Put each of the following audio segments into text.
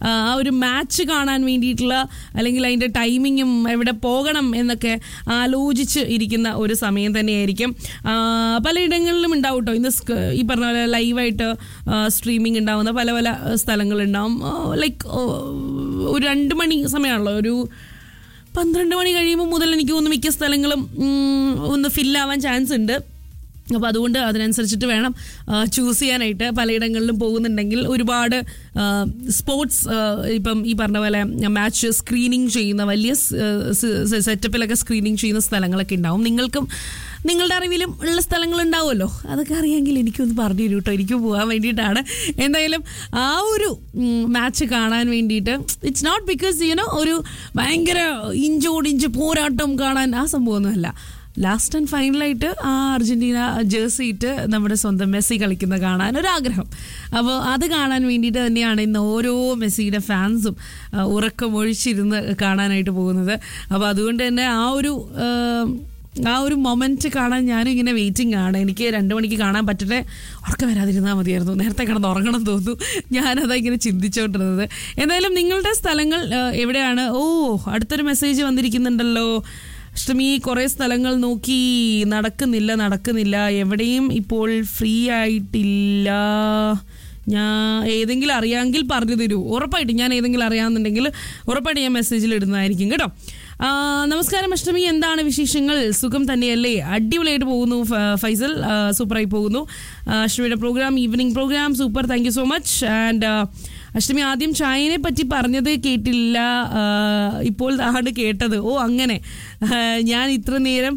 ആ ആ ഒരു മാച്ച് കാണാൻ വേണ്ടിയിട്ടുള്ള അല്ലെങ്കിൽ അതിൻ്റെ ടൈമിങ്ങും എവിടെ പോകണം എന്നൊക്കെ ആലോചിച്ച് ഇരിക്കുന്ന ഒരു സമയം തന്നെയായിരിക്കും ആ, പലയിടങ്ങളിലും ഉണ്ടാവും കേട്ടോ ഇന്ന് സ്ക- ഈ പറഞ്ഞ പോലെ ലൈവായിട്ട് സ്ട്രീമിംഗ് ഉണ്ടാവുന്ന പല പല സ്ഥലങ്ങളുണ്ടാവും ലൈക്ക് ഒരു രണ്ട് മണി സമയമാണല്ലോ ഒരു പന്ത്രണ്ട് മണി കഴിയുമ്പോൾ മുതൽ എനിക്ക് തോന്നുന്നു മിക്ക സ്ഥലങ്ങളും ഉം, ഒന്ന് ഫില്ലാവാൻ ചാൻസ് ഉണ്ട് അപ്പോൾ അതുകൊണ്ട് അതിനനുസരിച്ചിട്ട് വേണം ചൂസ് ചെയ്യാനായിട്ട് പലയിടങ്ങളിലും പോകുന്നുണ്ടെങ്കിൽ ഒരുപാട് സ്പോർട്സ് ഇപ്പം ഈ പറഞ്ഞ പോലെ മാച്ച് സ്ക്രീനിങ് ചെയ്യുന്ന വലിയ സെറ്റപ്പിലൊക്കെ സ്ക്രീനിങ് ചെയ്യുന്ന സ്ഥലങ്ങളൊക്കെ ഉണ്ടാവും നിങ്ങൾക്കും നിങ്ങളുടെ അറിവിലും ഉള്ള സ്ഥലങ്ങൾ ഉണ്ടാവുമല്ലോ അതൊക്കെ അറിയാമെങ്കിൽ എനിക്കൊന്ന് പറഞ്ഞു തരൂ കേട്ടോ എനിക്ക് പോകാൻ വേണ്ടിയിട്ടാണ് എന്തായാലും ആ ഒരു മാച്ച് കാണാൻ വേണ്ടിയിട്ട് ഇറ്റ്സ് നോട്ട് ബിക്കോസ് യുനോ ഒരു ഭയങ്കര ഇഞ്ചോടിഞ്ച് പോരാട്ടം കാണാൻ ആ സംഭവമൊന്നുമല്ല ലാസ്റ്റ് ആൻഡ് ഫൈനലായിട്ട് ആ അർജന്റീന ജേഴ്സി ഇട്ട് നമ്മുടെ സ്വന്തം മെസ്സി കളിക്കുന്ന കാണാൻ ഒരാഗ്രഹം അപ്പോൾ അത് കാണാൻ വേണ്ടിയിട്ട് തന്നെയാണ് ഇന്ന് ഓരോ മെസ്സിയുടെ ഫാൻസും ആ, ഉറക്കമൊഴിച്ചിരുന്ന് കാണാനായിട്ട് പോകുന്നത് അപ്പോൾ അതുകൊണ്ട് തന്നെ ആ ഒരു ആ, ആ ഒരു മൊമെന്റ് കാണാൻ ഞാനും ഇങ്ങനെ വെയിറ്റിംഗ് ആണ് എനിക്ക് രണ്ട് മണിക്ക് കാണാൻ പറ്റട്ടെ ഉറക്കം വരാതിരുന്നാൽ മതിയായിരുന്നു നേരത്തെ കിടന്ന് ഉറങ്ങണം തോന്നുന്നു ഞാനതാ ഇങ്ങനെ ചിന്തിച്ചുകൊണ്ടിരുന്നത് എന്തായാലും നിങ്ങളുടെ സ്ഥലങ്ങൾ ആ, എവിടെയാണ് ഓ അടുത്തൊരു മെസ്സേജ് വന്നിരിക്കുന്നുണ്ടല്ലോ അഷ്ടമി കുറേ സ്ഥലങ്ങൾ നോക്കി നടക്കുന്നില്ല നടക്കുന്നില്ല എവിടെയും ഇപ്പോൾ ഫ്രീ ആയിട്ടില്ല ഞാൻ ഏതെങ്കിലും അറിയാമെങ്കിൽ പറഞ്ഞു തരൂ ഉറപ്പായിട്ടും ഞാൻ ഏതെങ്കിലും അറിയാമെന്നുണ്ടെങ്കിൽ ഉറപ്പായിട്ട് ഞാൻ മെസ്സേജിൽ ഇടുന്നതായിരിക്കും കേട്ടോ ആ, നമസ്കാരം അഷ്ടമി എന്താണ് വിശേഷങ്ങൾ സുഖം തന്നെയല്ലേ അടിപൊളിയായിട്ട് പോകുന്നു ഫ- ഫൈസൽ ആ, സൂപ്പറായി പോകുന്നു ആ, അഷ്ടമിയുടെ programme evening programme super thank you so much and Ashtami ആദ്യം ചായനെ പറ്റി പറഞ്ഞത് കേട്ടില്ല ആ, ഇപ്പോൾ ആണ് കേട്ടത് ഓ അങ്ങനെ ആ, ഞാൻ ഇത്ര നേരം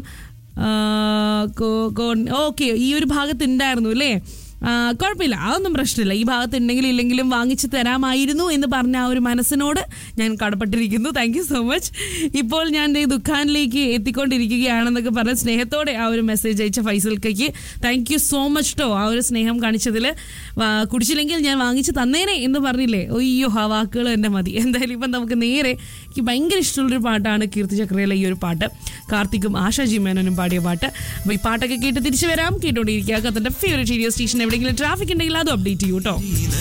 ഓക്കെ ഈ ഒരു ഭാഗത്ത് ഉണ്ടായിരുന്നു അല്ലേ ആ, കുഴപ്പമില്ല അതൊന്നും പ്രശ്നമില്ല ഈ ഭാഗത്ത് ഉണ്ടെങ്കിലും ഇല്ലെങ്കിലും വാങ്ങിച്ചു തരാമായിരുന്നു എന്ന് പറഞ്ഞ ആ ഒരു മനസ്സിനോട് ഞാൻ കടപ്പെട്ടിരിക്കുന്നു താങ്ക് യു സോ മച്ച് ഇപ്പോൾ ഞാൻ ദേ ദുഃഖാനിലേക്ക് എത്തിക്കൊണ്ടിരിക്കുകയാണെന്നൊക്കെ പറഞ്ഞ സ്നേഹത്തോടെ ആ ഒരു മെസ്സേജ് അയച്ച ഫൈസൽക്കയ്ക്ക് താങ്ക് യു സോ മച്ച് ടോ ആ ഒരു സ്നേഹം കാണിച്ചതിൽ കുടിച്ചില്ലെങ്കിൽ ഞാൻ വാങ്ങിച്ചു തന്നേനെ എന്ന് പറഞ്ഞില്ലേ ഒയ്യോ ആ വാക്കുകൾ തന്നെ മതി എന്തായാലും ഇപ്പം നമുക്ക് നേരെ എനിക്ക് ഭയങ്കര ഇഷ്ടമുള്ളൊരു പാട്ടാണ് കീർത്തി ചക്രയിലെ ഈ ഒരു പാട്ട് കാർത്തിക്കും ആശാജി മേനോനും പാടിയ പാട്ട് അപ്പോൾ ഈ പാട്ടൊക്കെ കേട്ട് തിരിച്ചു വരാം കേട്ടോണ്ടിരിക്കുക കത്തൻ്റെ ഫേവറേറ്റ് റേഡിയോ സ്റ്റേഷൻ എവിടെയെങ്കിലും ട്രാഫിക് ഉണ്ടെങ്കിൽ അതും അപ്ഡേറ്റ് ചെയ്യൂ കേട്ടോ